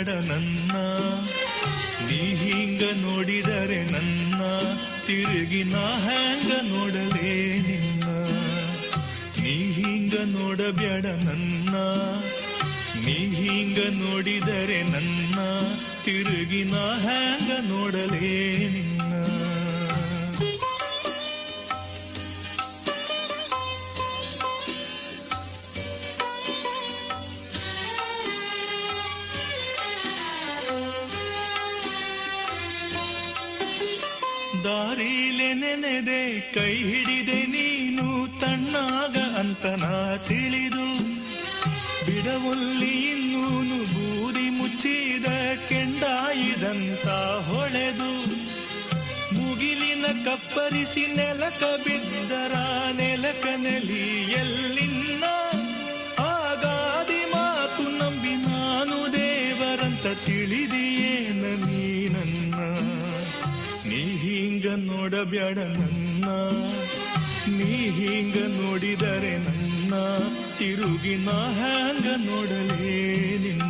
ನೋಡಬ್ಯಾಡ ನನ್ನ ನೀ ಹಿಂಗ ನೋಡಿದರೆ ನನ್ನ ತಿರುಗಿ ನಾ ಹ್ಯಾಂಗ ನೋಡಲೇ ನಿನ್ನ ನೀ ಹಿಂಗ ನೋಡಬ್ಯಾಡ ನನ್ನ ನೀ ಹಿಂಗ ನೋಡಿದರೆ ನನ್ನ ತಿರುಗಿ ನಾ ಹ್ಯಾಂಗ ನೋಡಲೇ ನಿನ್ನ ದಾರಿಲೆ ನೆನೆದೆ ಕೈ ಹಿಡಿದೆ ನೀನು ತಣ್ಣಾಗ ಅಂತ ನಾ ತಿಳಿದು ಬಿಡವಲ್ಲಿ ಇನ್ನೂನು ಬೂದಿ ಮುಚ್ಚಿದ ಕೆಂಡಾಯಿದಂತ ಹೊಳೆದು ಮುಗಿಲಿನ ಕಪ್ಪರಿಸಿ ನೆಲಕ ಬಿದ್ದರ ನೆಲಕ ನೆಲಿ ಎಲ್ಲಿನ್ನ ಆಗಾದಿ ಮಾತು ನಂಬಿ ನಾನು ದೇವರಂತ ತಿಳಿದಿಯೇನ ನೀ ನನ್ನ ನೀ ಹಿಂಗ ನೋಡಬ್ಯಾಡ ನನ್ನ ನೀ ಹಿಂಗ ನೋಡಿದರೆ ನನ್ನ ತಿರುಗಿ ನಾ ಹ್ಯಾಂಗ ನೋಡಲೇ ನಿನ್ನ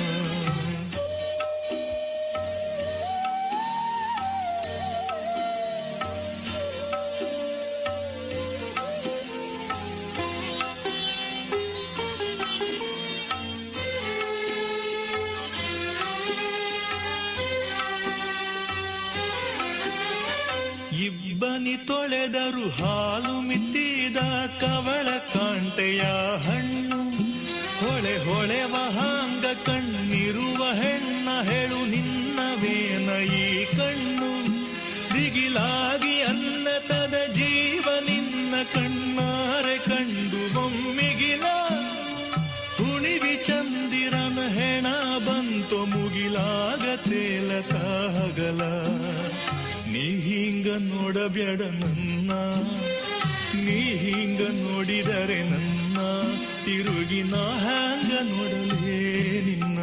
ಇಬ್ಬನಿ ತೊಳೆದರು ಹಾಲು ಮಿತ್ತಿದ ಕವಳ ಕಾಂಟೆಯ ಹಣ್ಣು ಹೊಳೆ ಹೊಳೆವ ಹಾಂಗ ಕಣ್ಣಿರುವ ಹೆಣ್ಣ ಹೇಳು ನಿನ್ನವೇನ ಈ ಕಣ್ಣು ದಿಗಿಲಾಗಿ ಅನ್ನತದ ಜೀವ ನಿನ್ನ ಕಣ್ಣಾರೆ ಕಂಡು ಬೊಮ್ಮಿಗಿಲ ಹುಣಿವಿ ಚಂದಿರನ ಹೆಣ ಬಂತು ಮುಗಿಲಾಗ ತೇಲತ ಹಗಲ ನೀ ಹಿಂಗ ನೋಡಬ್ಯಾಡ ನನ್ನ ನೀ ಹಿಂಗ ನೋಡಿದರೆ ನನ್ನ ತಿರುಗಿ ನಾ ಹ್ಯಾಂಗ ನೋಡಲೇ ನಿನ್ನ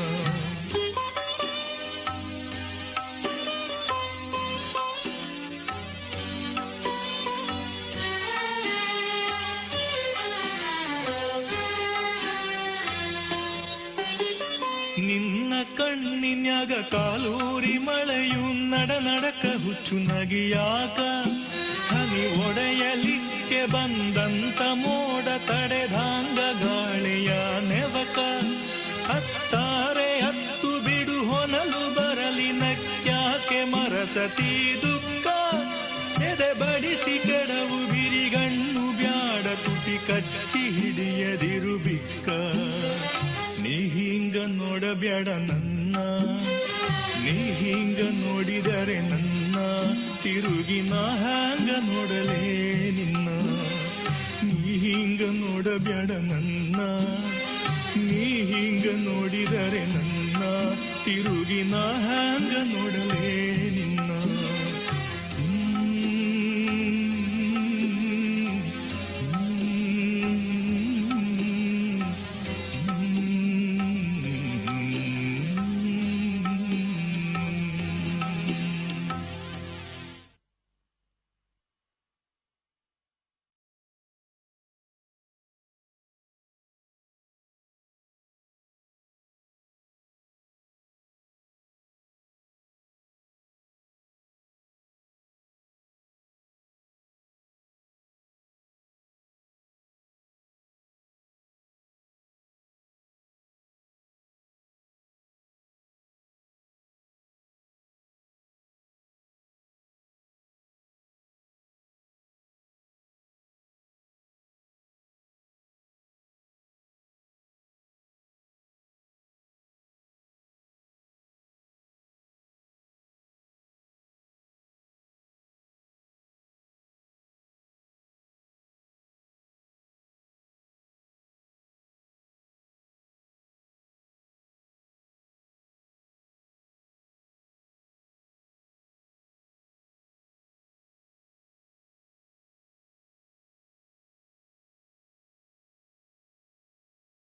ನಿನ್ನ ಕಣ್ಣಿನ್ಯಾಗ ಕಾಲೂರಿ ಮಳೆಯು ನಡ ನಡಕ ಹುಚ್ಚು ನಗಿಯಾಕ ಹನಿ ಒಡೆಯಲಿಕ್ಕೆ ಬಂದಂತ ಮೋಡ ತಡೆದಾಂಗ ಗಾಳಿಯ ನೆವಕ ಹತ್ತಾರೆ ಹತ್ತು ಬಿಡು ಹೊನಲು ಬರಲಿ ನಕ್ಯಾಕೆ ಮರಸತಿ ದುಃಖ ಎದೆ ಬಡಿಸಿ ಕೆಡವು ಬಿರಿಗಣ್ಣು ಬ್ಯಾಡ ತುಟಿ ಕಚ್ಚಿ ಹಿಡಿಯದಿರು ಬಿಕ್ಕ ನೀ ಹಿಂಗ ನೋಡಬ್ಯಾಡ ನನ್ನ ನೀ ಹಿಂಗ ನೋಡಿದರೆ ನನ್ನ ತಿರುಗಿ ನಾ ಹ್ಯಾಂಗ ನೋಡಲೇ ನಿನ್ನ ನೀ ಹಿಂಗ ನೋಡಬ್ಯಾಡ ನನ್ನ ನೀ ಹಿಂಗ ನೋಡಿದರೆ ನನ್ನ ತಿರುಗಿ ನಾ ಹ್ಯಾಂಗ ನೋಡಲೇ ನಿನ್ನ